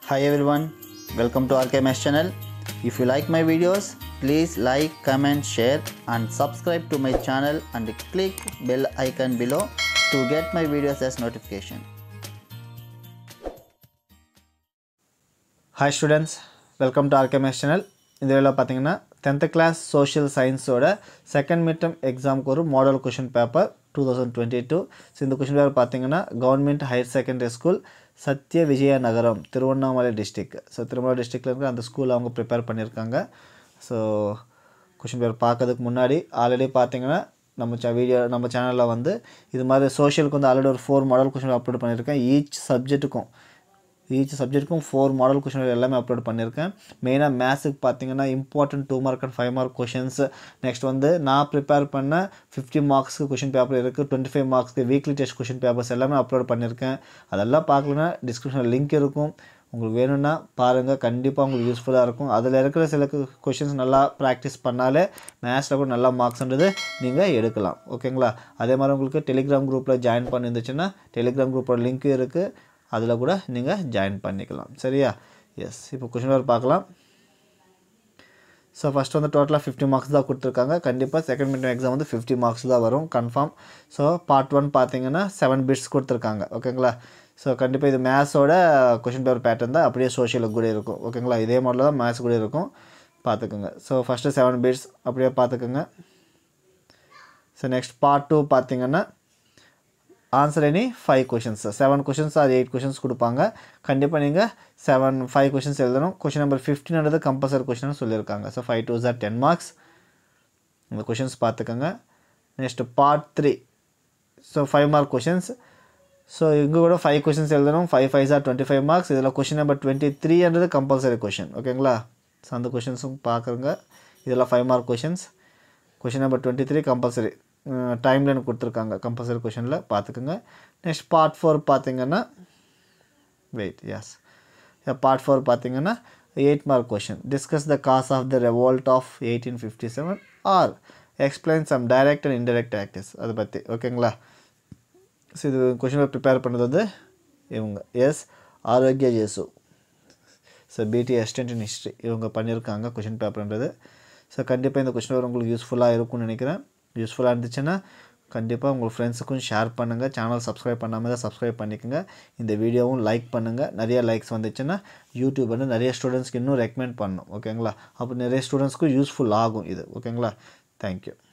Hi everyone, welcome to RKMS channel. If you like my videos, please like, comment, share and subscribe to my channel and click bell icon below to get my videos as notification. Hi students welcome to RK Maths channel இந்த வேலை பார்த்தீங்கன்னா tenth class social சயின்ஸோட second midterm எக்ஸாமுக்கு ஒரு model question paper two thousand twenty two so இந்த question paper பார்த்தீங்கன்னா government higher secondary school Sathya Vijaya Nagaram Tiruvannamalai district so Tiruvannamalai டிஸ்ட்ரிக்டில் இருக்கிற அந்த ஸ்கூல் அவங்க ப்ரிப்பேர் பண்ணியிருக்காங்க ஸோ கொஷின் பேப்பர் பார்க்கறதுக்கு முன்னாடி ஆல்ரெடி பார்த்தீங்கன்னா நம்ம ச வீடியோ நம்ம சேனலில் வந்து இது மாதிரி சோஷியலுக்கு வந்து ஆல்ரெடி ஒரு ஃபோர் மாடல் கொஷின் அப்லோட் பண்ணியிருக்கேன் ஈச் சப்ஜெக்ட்டுக்கும் ஈச் சப்ஜெக்ட்டுக்கும் ஃபோர் மாடல் கொஷின் எல்லாமே அப்லோட் பண்ணியிருக்கேன் மெயினாக மேத்ஸுக்கு பார்த்தீங்கன்னா important two mark and five mark questions next வந்து நான் ப்ரிப்பேர் பண்ண ஃபிஃப்டி மார்க்ஸ்க்கு கொஷின் பேப்பர் இருக்குது டுவெண்ட்டி ஃபைவ் மார்க்ஸ்க்கு வீக்லி டெஸ்ட் கொஷின் பேப்பர்ஸ் எல்லாமே அப்லோட் பண்ணியிருக்கேன் அதெல்லாம் பார்க்கலன்னா டிஸ்கிரிப்ஷனில் லிங்க் இருக்கும் உங்களுக்கு வேணும்னா பாருங்கள் கண்டிப்பாக உங்களுக்கு யூஸ்ஃபுல்லாக இருக்கும் அதில் இருக்கிற சில கொஷின்ஸ் நல்லா ப்ராக்டிஸ் பண்ணாலே மேத்ஸில் கூட நல்லா மார்க்ஸ்ன்றது நீங்கள் எடுக்கலாம் ஓகேங்களா அதே மாதிரி உங்களுக்கு டெலிகிராம் குரூப்பில் ஜாயின் பண்ணியிருந்துச்சுன்னா டெலிகிராம் குரூப்போட லிங்க்கும் இருக்குது அதில் கூட நீங்கள் ஜாயின் பண்ணிக்கலாம் சரியா எஸ் இப்போ கொஷின் பேப்பர் பார்க்கலாம் ஸோ ஃபஸ்ட் வந்து டோட்டலாக ஃபிஃப்டி மார்க்ஸ் தான் கொடுத்துருக்காங்க கண்டிப்பாக செகண்ட் மிட் எக்ஸாம் வந்து ஃபிஃப்டி மார்க்ஸ் தான் வரும் கன்ஃபார்ம் ஸோ பார்ட் ஒன் பார்த்தீங்கன்னா செவன் பிட்ஸ் கொடுத்துருக்காங்க ஓகேங்களா ஸோ கண்டிப்பாக இது மேத்ஸோட கொஷின் பேப்பர் பேட்டர்ன் தான் அப்படியே சோஷியலுக்கு கூட இருக்கும் ஓகேங்களா இதே மாடலில் தான் மேத்ஸ் கூட இருக்கும் பார்த்துக்குங்க ஸோ ஃபஸ்ட்டு செவன் பிட்ஸ் அப்படியே பார்த்துக்குங்க ஸோ நெக்ஸ்ட் பார்ட் டூ பார்த்தீங்கன்னா answer any five questions seven questions or eight questions கொடுப்பாங்க கண்டிப்பாக நீங்கள் செவன் ஃபைவ் கொஷின்ஸ் எழுதணும் கொஷின் நம்பர் ஃபிஃப்டின்றது கம்பல்சரி கொஷின் சொல்லியிருக்காங்க ஸோ ஃபைவ் டூ ஜார் டென் மார்க்ஸ் இந்த கொஷின்ஸ் பார்த்துக்கோங்க next part three so five mark questions so இங்கே கூட ஃபைவ் கொஷின்ஸ் எழுதணும் ஃபைவ் ஃபைவ் ஜார் டுவெண்ட்டி ஃபைவ் மார்க்ஸ் இதில் கொஷின் நம்பர் டுவெண்ட்டி த்ரீன்றது கம்பல்சரி கொஷின் ஓகேங்களா ஸோ அந்த கொஷின்ஸும் பார்க்குறங்க இதில் five mark questions question number twenty three compulsory time line கொடுத்துருக்காங்க கம்பல்சரி கொஷனில் பார்த்துக்குங்க நெக்ஸ்ட் பார்ட் ஃபோர் பார்த்தீங்கன்னா வெயிட் எஸ் பார்ட் ஃபோர் பார்த்தீங்கன்னா eight mark question discuss the cause of the revolt of eighteen fifty seven or explain some direct and indirect actives அதை பற்றி ஓகேங்களா so இது question prepare பண்ணது வந்து இவங்க S Arokiya Jesu so BT assistant in history இவங்க பண்ணியிருக்காங்க கொஷின் பேப்பர்ன்றது ஸோ கண்டிப்பாக இந்த கொஷின் பேப்பர் உங்களுக்கு யூஸ்ஃபுல்லாக இருக்கும்னு நினைக்கிறேன் யூஸ்ஃபுல்லாக இருந்துச்சுன்னா கண்டிப்பாக உங்கள் ஃப்ரெண்ட்ஸுக்கும் ஷேர் பண்ணுங்கள் சேனல் சப்ஸ்கிரைப் பண்ணாமல் தான் சப்ஸ்கிரைப் பண்ணிக்கோங்க இந்த வீடியோவும் லைக் பண்ணுங்கள் நிறைய லைக்ஸ் வந்துச்சுன்னா யூடியூப் வந்து நிறைய ஸ்டூடெண்ட்ஸ்க்கு இன்னும் ரெக்கமெண்ட் பண்ணணும் ஓகேங்களா அப்போ நிறைய ஸ்டூடெண்ட்ஸ்க்கும் யூஸ்ஃபுல் ஆகும் இது ஓகேங்களா தேங்க்யூ